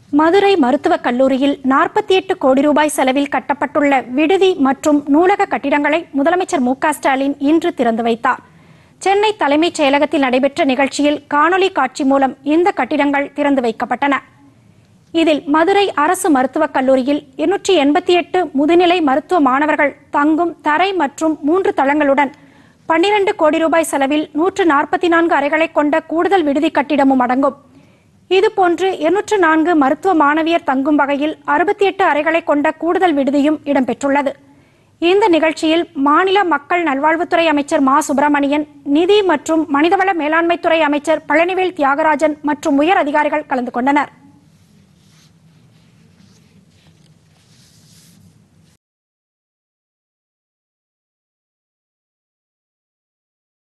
மதுரை மருத்துவக் கல்லூரியில் நாற்பத்தி எட்டு கோடி ரூபாய் செலவில் கட்டப்பட்டுள்ள விடுதி மற்றும் நூலக கட்டிடங்களை முதலமைச்சர் மு க ஸ்டாலின் இன்று திறந்து வைத்தார் சென்னை தலைமைச் செயலகத்தில் நடைபெற்ற நிகழ்ச்சியில் காணொலி காட்சி மூலம் இந்த கட்டிடங்கள் திறந்து வைக்கப்பட்டன இதில் மதுரை அரசு மருத்துவக் கல்லூரியில் இருநூற்றி எண்பத்தி எட்டு முதுநிலை மருத்துவ மாணவர்கள் தங்கும் தரை மற்றும் மூன்று தளங்களுடன் பன்னிரண்டு கோடி ரூபாய் செலவில் நூற்று நாற்பத்தி நான்கு அறைகளை கொண்ட கூடுதல் விடுதி கட்டிடமும் அடங்கும் இதுபோன்று இருநூற்று நான்கு மருத்துவ மாணவியர் தங்கும் வகையில் அறுபத்தி எட்டு அறைகளை கொண்ட கூடுதல் விடுதியும் இடம்பெற்றுள்ளது இந்த நிகழ்ச்சியில் மாநில மக்கள் நல்வாழ்வுத்துறை அமைச்சர் மா சுப்பிரமணியன் நிதி மற்றும் மனிதவள மேலாண்மைத்துறை அமைச்சர் பழனிவேல் தியாகராஜன் மற்றும் உயர் அதிகாரிகள் கலந்து கொண்டனர்